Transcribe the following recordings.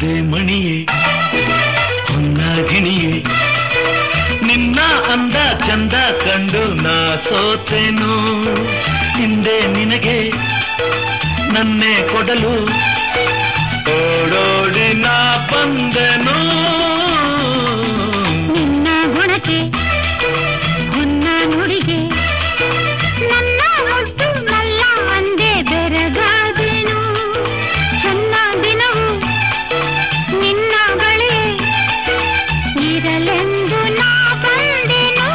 ಮುತ್ತೆ ಮಣಿಯೇ ಹೊನ್ನಾಗಿಣಿಯೇ ನಿನ್ನ ಅಂದ ಚಂದ ಕಂಡು ನಾ ಸೋತೆನು ಹಿಂದೆ ನಿನಗೆ ನನ್ನೇ ಕೊಡಲು ಓಡೋಡಿ ನಾ ಬಂದೆನು ನಿನ್ನ ಗುಣಕ್ಕೆ ಹೊನ್ನ ನುಡಿಗೆ ನನ್ನ ಮುದ್ದು ನಲ್ಲ ಅಂದೆ ಬೆರಗಾದೆನು ಚೆನ್ನ ದಿನವು ನಿನ್ನ ಬಳಿ ಇರಲೆಂದು ನಾ ಬಂದೆನು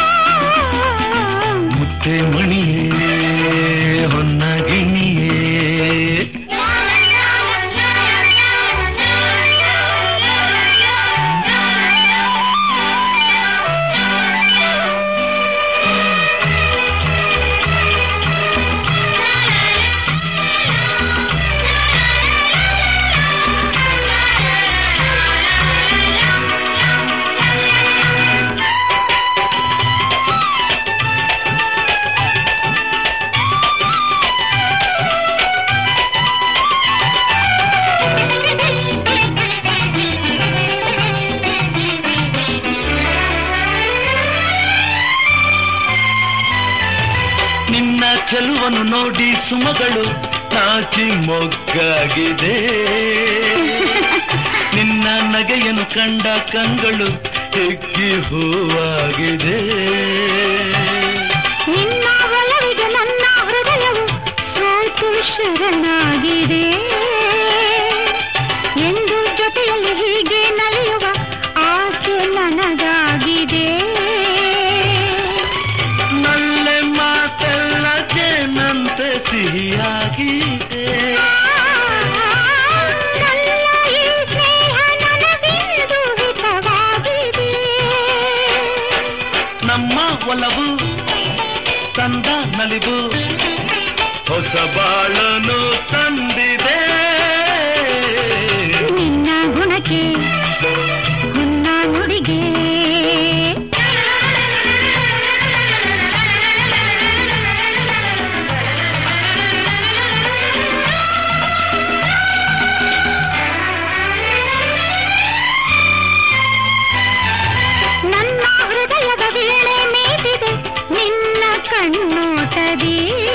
ಮುತ್ತೆ ಮಣಿಯೇ ಹೊನ್ನಗಿಣಿಯೇ ನಿನ್ನ ಚೆಲುವನ್ನು ನೋಡಿ ಸುಮಗಳು ನಾಚಿ ಮೊಗ್ಗಾಗಿದೆ ನಿನ್ನ ನಗೆಯನ್ನು ಕಂಡ ಕಂಗಳು ಹೆಗ್ಗಿ ಹೂವಾಗಿದೆ ನಿನ್ನ ಒಲವಿಗೆ ನನ್ನ ಹೃದಯವು ಸೋತು ಶರಣಾಗಿದೆ ಎಂದು ಜೊತೆಯಲ್ಲಿ ಹೀಗೆ ನಲಿಯುವ ಆಸೆ ನನಗಾಗಿದೆ ನಲ್ಲೆ ಮಾತೆಲ್ಲ ಜೇನಂತೆ ಸಿಹಿಯಾಗಿದೆ ನನ್ನ ಈ ಸ್ನೇಹ ನನಗಿಂದು ಹಿತವಾಗಿದೆ ನಮ್ಮ ಒಲವು ತಂದ ನಲಿವು ಹೊಸ ಬಾಳನು ತಂದಿದೆ ನಿನ್ನ ಗುಣಕ್ಕೆ ಹೊನ್ನ ನುಡಿಗೆ ನನ್ನ ಹೃದಯದ ವೀಣೆ ಮೀಟಿದೆ ನಿನ್ನ ಕಣ್ಣೋಟದಿ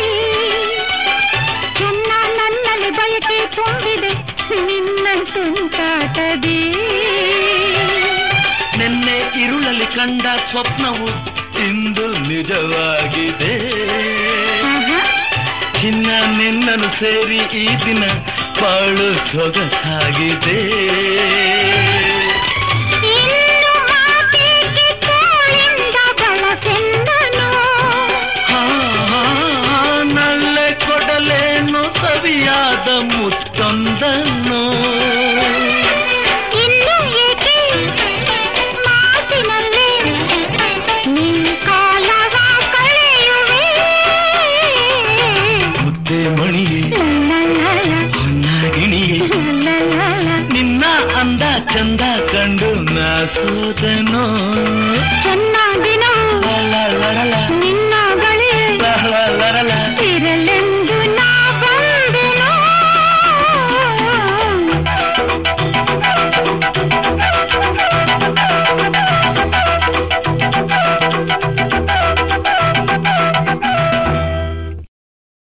ಚೆನ್ನ ನನ್ನಲ್ಲಿ ಬಯಕೆ ತುಂಬಿದೆ ನಿನ್ನ ತುಂಟಾಟದಿ ನಿನ್ನೆ ಇರುಳಲ್ಲಿ ಕಂಡ ಸ್ವಪ್ನವು ಇಂದು ನಿಜವಾಗಿದೆ ಆಹಾ, ಚಿನ್ನ ನಿನ್ನನ್ನು ಸೇರಿ ಈ ದಿನ ಬಾಳು ಸೊಗಸಾಗಿದೆ ಇನ್ನು ಮಾತಿಗೆ ತೋಳಿಂದ ಬಳಸೆಂದನು ಹಾ, ನಲ್ಲೆ ಕೊಡಲೇನು ಸವಿಯಾದ ಮುತ್ತೊಂದನ್ನು ಇನ್ನು ಏಕೆ ಮಾತಿನಲ್ಲಿ ನಿನ್ ಕಾಲವ ಕಳೆಯುವೆ ಮುದ್ದೆ ಮಣಿಯೇ ಲಲಲಲ, ಹೊನ್ನಾಗಿಣಿಯೇ ಲಲಲಲ. ನಿನ್ನ ಅಂದ ಚಂದ ಕಂಡು ನಾ ಸೋದನೋ